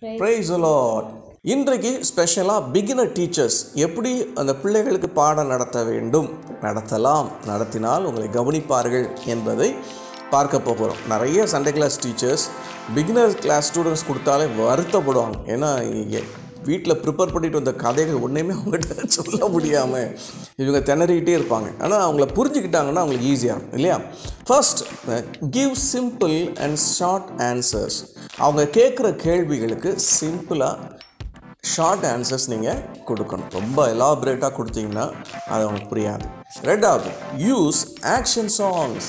Price Lord இன்றைக்கு ஸ்பெஷலாக beginner teachers எப்படி அந்த பிள்ளைகளுக்கு பாடம் நடத்த வேண்டும் நடத்தலாம் நடத்தினால் உங்களை கவனிப்பார்கள் என்பதை பார்க்க போகிறோம் நிறைய Sunday class teachers beginner class students கொடுத்தாலே வருத்தப்படுவாங்க ஏன்னா வீட்டில் ப்ரிப்பேர் பண்ணிட்டு வந்த கதைகள் ஒன்றையுமே அவங்ககிட்ட சொல்ல முடியாமல் இவங்க திணறிக்கிட்டே இருப்பாங்க ஆனால் அவங்கள புரிஞ்சுக்கிட்டாங்கன்னா அவங்களுக்கு ஈஸியாக இருக்கும் இல்லையா first give simple and short answers அவங்க கேட்குற கேள்விகளுக்கு சிம்பிளாக ஷார்ட் ஆன்சர்ஸ் நீங்கள் கொடுக்கணும் ரொம்ப எலாபரேட்டாக கொடுத்தீங்கன்னா அது அவங்களுக்கு புரியாது ரெண்டாவது யூஸ் ஆக்ஷன் சாங்ஸ்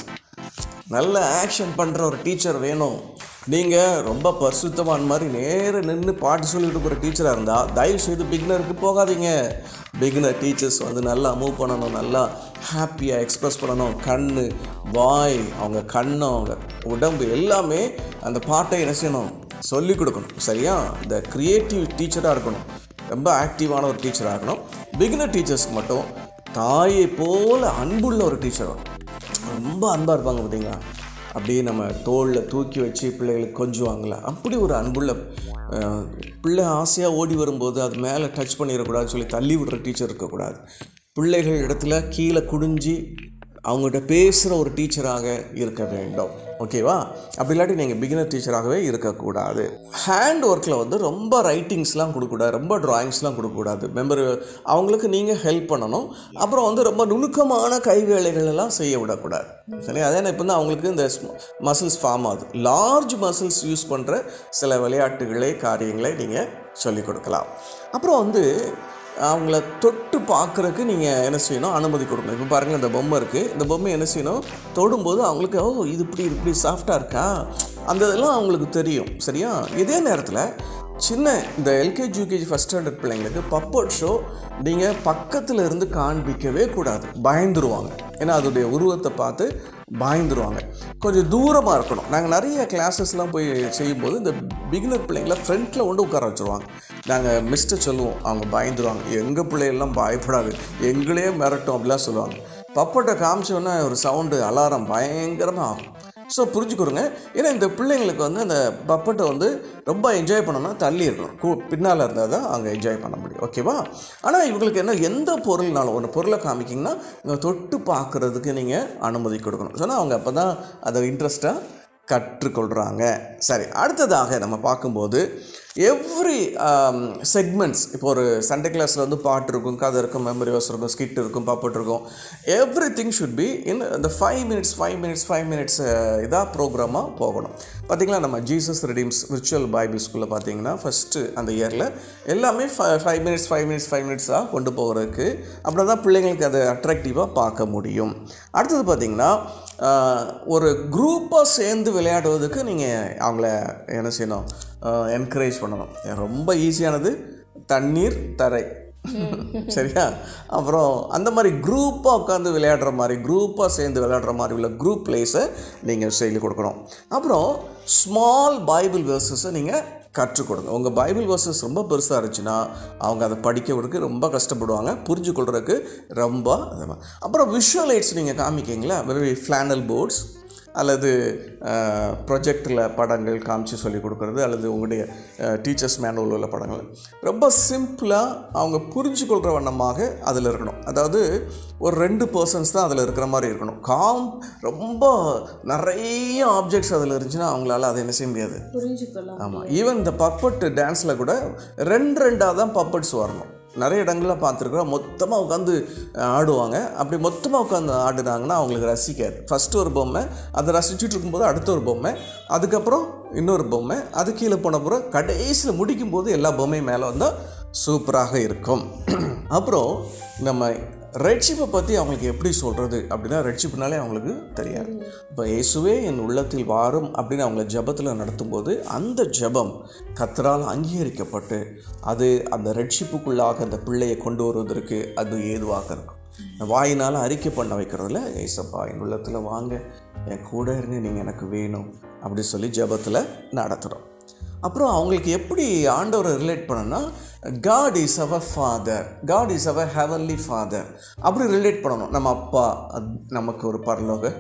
நல்ல ஆக்ஷன் பண்ணுற ஒரு டீச்சர் வேணும் நீங்கள் ரொம்ப பரிசுத்தமான மாதிரி நேர நின்று பாட்டு சொல்லிட்டு போகிற டீச்சராக இருந்தால் தயவு செய்து பிகினருக்கு போகாதீங்க பிகினர் டீச்சர்ஸ் வந்து நல்லா மூவ் பண்ணணும் நல்லா ஹாப்பியாக எக்ஸ்ப்ரெஸ் பண்ணணும் கண் வாய் அவங்க கண்ணு அவங்க உடம்பு எல்லாமே அந்த பாட்டை என்ன செய்யணும் சொல்லிக் கொடுக்கணும் சரியா இந்த க்ரியேட்டிவ் டீச்சராக இருக்கணும் ரொம்ப ஆக்டிவான ஒரு டீச்சராக இருக்கணும் பிகினர் டீச்சர்ஸ்க்கு மட்டும் தாயை போல் அன்புள்ள ஒரு டீச்சர் ரொம்ப அன்பாக இருப்பாங்க பார்த்தீங்களா அப்படியே நம்ம தோளில் தூக்கி வச்சு பிள்ளைகளுக்கு கொஞ்சுவாங்களே அப்படி ஒரு அன்புள்ள அஹ், பிள்ளை ஆசையாக ஓடி வரும்போது அது மேலே டச் பண்ணிடக்கூடாதுன்னு சொல்லி தள்ளி விடுற டீச்சர் இருக்கக்கூடாது பிள்ளைகள் இடத்துல கீழே குடிஞ்சு அவங்ககிட்ட பேசுகிற ஒரு டீச்சராக இருக்க வேண்டும் ஓகேவா அப்படி இல்லாட்டி நீங்கள் பிகினர் டீச்சராகவே இருக்கக்கூடாது ஹேண்ட் ஒர்க்கில் வந்து ரொம்ப ரைட்டிங்ஸ்லாம் கொடுக்கக்கூடாது ரொம்ப ட்ராயிங்ஸ்லாம் கொடுக்கக்கூடாது மெம்பர் அவங்களுக்கு நீங்கள் ஹெல்ப் பண்ணணும் அப்புறம் வந்து ரொம்ப நுணுக்கமான கை வேலைகள் எல்லாம் செய்ய விடக்கூடாது சரி அதே இப்போ வந்து அவங்களுக்கு இந்த மசில்ஸ் ஃபார்ம் ஆகுது லார்ஜ் மசில்ஸ் யூஸ் பண்ணுற சில விளையாட்டுகளை காரியங்களை நீங்கள் சொல்லிக் கொடுக்கலாம் அப்புறம் வந்து அவங்கள தொட்டு பார்க்குறக்கு நீங்கள் என்ன செய்யணும் அனுமதி கொடுக்கணும் இப்போ பாருங்கள் இந்த பொம்மை இருக்குது இந்த பொம்மை என்ன செய்யணும் தொடும்போது அவங்களுக்கு ஓ இது இப்படி இப்படி சாஃப்டாக இருக்கா அந்த இதெல்லாம் அவங்களுக்கு தெரியும் சரியா இதே நேரத்தில் சின்ன இந்த எல்கேஜி யூகேஜி ஃபஸ்ட் ஸ்டாண்டர்ட் பிள்ளைங்களுக்கு பப்பட் ஷோ நீங்கள் பக்கத்தில் இருந்து காண்பிக்கவே கூடாது பயந்துருவாங்க ஏன்னா அதோடைய உருவத்தை பார்த்து பயந்துருவாங்க கொஞ்சம் தூரமாக இருக்கணும் நாங்கள் நிறைய கிளாஸஸ்லாம் போய் செய்யும்போது இந்த பிகினர் பிள்ளைங்கள ஃப்ரண்ட்டில் கொண்டு உட்கார வச்சுருவாங்க நாங்கள் மிஸ்டர் சொல்லுவோம் அவங்க பயந்துருவாங்க எங்கள் பிள்ளைகள்லாம் பயப்படாது எங்களே மிரட்டும் அப்படிலாம் சொல்லுவாங்க பப்பட்டை காமிச்சோன்னே ஒரு சவுண்டு அலாரம் பயங்கரமாக ஆகும் ஸோ புரிஞ்சுக்கிறோங்க ஏன்னா இந்த பிள்ளைங்களுக்கு வந்து அந்த பப்பட்டை வந்து ரொம்ப என்ஜாய் பண்ணணும்னா தள்ளி இருக்கணும் கூ பின்னால் இருந்தால் தான் அங்கே என்ஜாய் பண்ண முடியும் ஓகேவா ஆனால் இவங்களுக்கு என்ன எந்த பொருள்னாலும் ஒரு பொருளை காமிக்கிங்கன்னா இவங்க தொட்டு பார்க்குறதுக்கு நீங்கள் அனுமதி கொடுக்கணும் சொன்னால் அவங்க அப்போ தான் அதை இன்ட்ரெஸ்ட்டாக கற்றுக்கொள்கிறாங்க சரி அடுத்ததாக நம்ம பார்க்கும்போது எவ்ரி செக்மெண்ட்ஸ் இப்போ ஒரு சண்டே கிளாஸில் வந்து பாட்டு இருக்கும் கதை இருக்கும் மெமரி வர்ஸ் இருக்கும் ஸ்கிட் இருக்கும் பாப்பட் இருக்கும் everything should be in அந்த five minutes five minutes five minutes இதாக ப்ரோக்ராமாக போகணும் பார்த்தீங்களா நம்ம ஜீசஸ் ரெடீம்ஸ் விர்ச்சுவல் பைபிள் ஸ்கூலில் பார்த்தீங்கன்னா ஃபஸ்ட்டு அந்த இயரில் எல்லாமே five minutes five minutes five மினிட்ஸாக கொண்டு போகிறதுக்கு அப்படின்னா தான் பிள்ளைங்களுக்கு அதை அட்ராக்டிவாக பார்க்க முடியும் அடுத்தது பார்த்தீங்கன்னா ஆஹ், ஒரு குரூப்பாக சேர்ந்து விளையாடுவதற்கு நீங்கள் அவங்கள என்ன செய்யணும் என்கரேஜ் பண்ணணும் ரொம்ப ஈஸியானது தண்ணீர் தரை சரியா அப்புறம் அந்த மாதிரி குரூப்பாக உட்காந்து விளையாடுற மாதிரி குரூப்பாக சேர்ந்து விளையாடுற மாதிரி உள்ள குரூப் பிளேஸை நீங்கள் சொல்லி கொடுக்கணும் அப்புறம் ஸ்மால் பைபிள் வேர்சஸை நீங்கள் கற்றுக் கொடுங்க உங்கள் பைபிள் வேர்சஸ் ரொம்ப பெருசாக இருந்துச்சுன்னா அவங்க அதை படிக்கிறதுக்கு ரொம்ப கஷ்டப்படுவாங்க புரிஞ்சு கொள்றதுக்கு ரொம்ப அது- அப்புறம் விஷுவல் எய்ட்ஸ் நீங்கள் காமிக்கிங்களா வெரி ஃப்ளானல் போர்ட்ஸ் அல்லது ப்ரொஜெக்டில் படங்கள் காமிச்சு சொல்லி கொடுக்குறது அல்லது உங்களுடைய டீச்சர்ஸ் மேனுவல் உள்ள படங்கள் ரொம்ப சிம்பிளாக அவங்க புரிஞ்சு கொள்கிற வண்ணமாக அதில் இருக்கணும் அதாவது ஒரு ரெண்டு பர்சன்ஸ் தான் அதில் இருக்கிற மாதிரி இருக்கணும் காம் ரொம்ப நிறைய ஆப்ஜெக்ட்ஸ் அதில் இருந்துச்சுன்னா அவங்களால அதை என்ன செய்ய முடியாது புரிஞ்சுக்கலாம் ஆமாம் ஈவன் இந்த பப்பட் டான்ஸில் கூட ரெண்டு ரெண்டாக தான் பப்பட்ஸ் வரணும் நிறைய இடங்களில் பார்த்துருக்குறோம் மொத்தமாக உட்காந்து ஆடுவாங்க அப்படி மொத்தமாக உட்காந்து ஆடுனாங்கன்னா அவங்களுக்கு ரசிக்காது ஃபஸ்ட்டு ஒரு பொம்மை அதை ரசிச்சுட்டு இருக்கும்போது அடுத்த ஒரு பொம்மை அதுக்கப்புறம் இன்னொரு பொம்மை அது கீழே போன பிறகு கடைசியில் முடிக்கும்போது எல்லா பொம்மையும் மேலே வந்தால் சூப்பராக இருக்கும் அப்புறம் நம்ம ரெட்ஷிப்பை பற்றி அவங்களுக்கு எப்படி சொல்கிறது அப்படின்னா ரெட்ஷிப்னாலே அவங்களுக்கு தெரியாது இப்போ இயேசுவே என் உள்ளத்தில் வாரும் அப்படின்னு அவங்கள ஜெபத்தில் நடத்தும்போது அந்த ஜெபம் கத்தரால் அங்கீகரிக்கப்பட்டு அது அந்த ரெட்ஷிப்புக்குள்ளாக அந்த பிள்ளையை கொண்டு வருவதற்கு அது ஏதுவாக இருக்கும் வாயினால் அறிக்கை பண்ண வைக்கிறதுல ஏசப்பா என் உள்ளத்தில் வாங்க என் கூட இருங்க நீங்கள் எனக்கு வேணும் அப்படி சொல்லி ஜெபத்தில் நடத்துகிறோம் அப்புறம் அவங்களுக்கு எப்படி ஆண்டவரை ரிலேட் பண்ணனா God is our father God is our heavenly father அப்படி ரிலேட் பண்ணணும் நம்ம அப்பா அது நமக்கு ஒரு பரலோக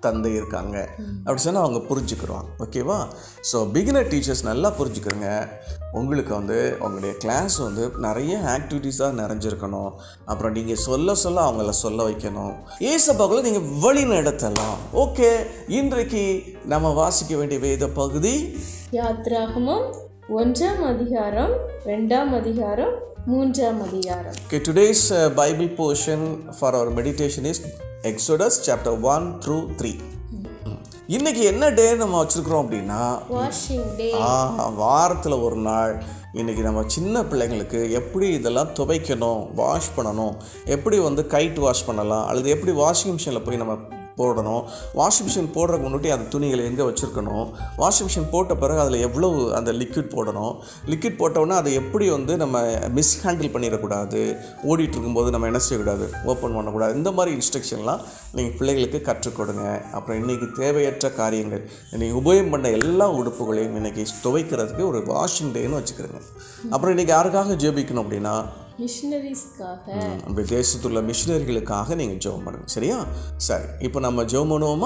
தந்தை இருக்காங்க அப்படி சொன்னால் அவங்க புரிஞ்சுக்கிடுவாங்க ஓகேவா ஸோ பிகினர் டீச்சர்ஸ் நல்லா புரிஞ்சுக்கிறங்க உங்களுக்கு வந்து உங்களுடைய கிளாஸ் வந்து நிறைய ஆக்டிவிட்டீஸாக நிறைஞ்சிருக்கணும் அப்புறம் நீங்கள் சொல்ல சொல்ல அவங்கள சொல்ல வைக்கணும் ஏசப்பாக்களை நீங்கள் வழி நடத்தலாம் ஓகே இன்றைக்கு நம்ம வாசிக்க வேண்டிய வேத பகுதி யாத்ராகமம் ஒன்றாம் அதிகாரம் ரெண்டாம் அதிகாரம் மூன்றாம் அதிகாரம் Okay, today's uh, Bible portion for our meditation is Exodus chapter 1 through 3. இன்னைக்கு என்ன டே நம்ம வச்சுருக்கிறோம் அப்படின்னா வாஷிங் டே வாரத்தில் ஒரு நாள் இன்றைக்கி நம்ம சின்ன பிள்ளைங்களுக்கு எப்படி இதெல்லாம் துவைக்கணும் வாஷ் பண்ணணும் எப்படி வந்து கைட் வாஷ் பண்ணலாம் அல்லது எப்படி வாஷிங் மிஷினில் போய் நம்ம போடணும் வாஷிங் மிஷின் போடுறதுக்கு முன்னாடி அந்த துணிகளை எங்கே வச்சுருக்கணும் வாஷிங் மிஷின் போட்ட பிறகு அதில் எவ்வளவு அந்த லிக்விட் போடணும் லிக்விட் போட்டோன்னா அதை எப்படி வந்து நம்ம மிஸ்ஹேண்டில் பண்ணிடக்கூடாது ஓடிட்டு இருக்கும்போது நம்ம என்ன செய்யக்கூடாது ஓப்பன் பண்ணக்கூடாது இந்த மாதிரி இன்ஸ்ட்ரக்ஷன்லாம் நீங்கள் பிள்ளைகளுக்கு கற்றுக் கொடுங்க அப்புறம் இன்றைக்கி தேவையற்ற காரியங்கள் நீங்கள் உபயோகம் பண்ண எல்லா உடுப்புகளையும் இன்றைக்கி துவைக்கிறதுக்கு ஒரு வாஷிங் டேன்னு வச்சுக்கிறோங்க அப்புறம் இன்றைக்கி யாருக்காக ஜெபிக்கணும் அப்படின்னா மிஷினரிஸ்க்காக நம்ம தேசத்துள்ள மிஷினரிகளுக்காக நீங்கள் ஜெபம் பண்ணுங்க சரியா சரி இப்போ நம்ம ஜெபம் பண்ணுவோமா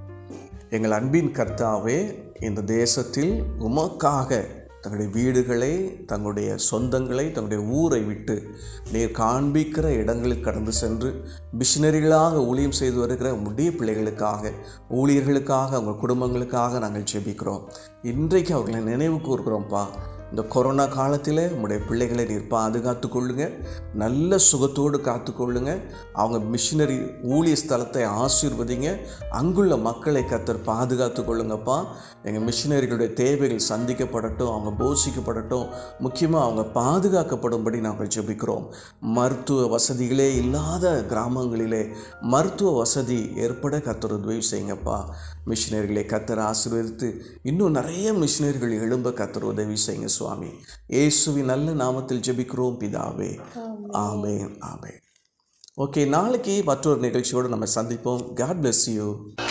எங்கள் அன்பின் கர்த்தாவே இந்த தேசத்தில் உமக்காக தங்களுடைய வீடுகளை தங்களுடைய சொந்தங்களை தங்களுடைய ஊரை விட்டு நீர் காண்பிக்கிற இடங்களுக்கு கடந்து சென்று மிஷினரிகளாக ஊழியம் செய்து வருகிற உடைய பிள்ளைகளுக்காக ஊழியர்களுக்காக அவங்க குடும்பங்களுக்காக நாங்கள் ஜெபிக்கிறோம் இன்றைக்கு அவர்களை நினைவு கூறுகிறோம்ப்பா இந்த கொரோனா காலத்தில் உங்களுடைய பிள்ளைகளை நீர் பாதுகாத்து கொள்ளுங்க நல்ல சுகத்தோடு காத்துக்கொள்ளுங்க அவங்க மிஷினரி ஊழிய ஸ்தலத்தை ஆசீர்வதிங்க அங்குள்ள மக்களை கத்தர் பாதுகாத்து கொள்ளுங்கப்பா எங்கள் மிஷினரிகளுடைய தேவைகள் சந்திக்கப்படட்டும் அவங்க போஷிக்கப்படட்டும் முக்கியமாக அவங்க பாதுகாக்கப்படும்படி நாங்கள் ஜெபிக்கிறோம் மருத்துவ வசதிகளே இல்லாத கிராமங்களிலே மருத்துவ வசதி ஏற்பட கத்தர் உதவி செய்யுங்கப்பா மிஷினரிகளை கத்தர் ஆசீர்வதித்து இன்னும் நிறைய மிஷினரிகள் எழும்ப கத்தர் உதவி செய்யுங்க சுவாமி இயேசுவின் நல்ல நாமத்தில் ஜெபிக்கிறோம் பிதாவே ஆமென் ஆமென் ஓகே நாளைக்கு மற்றொரு நிகழ்ச்சியோடு நம்ம சந்திப்போம் காட் bless யூ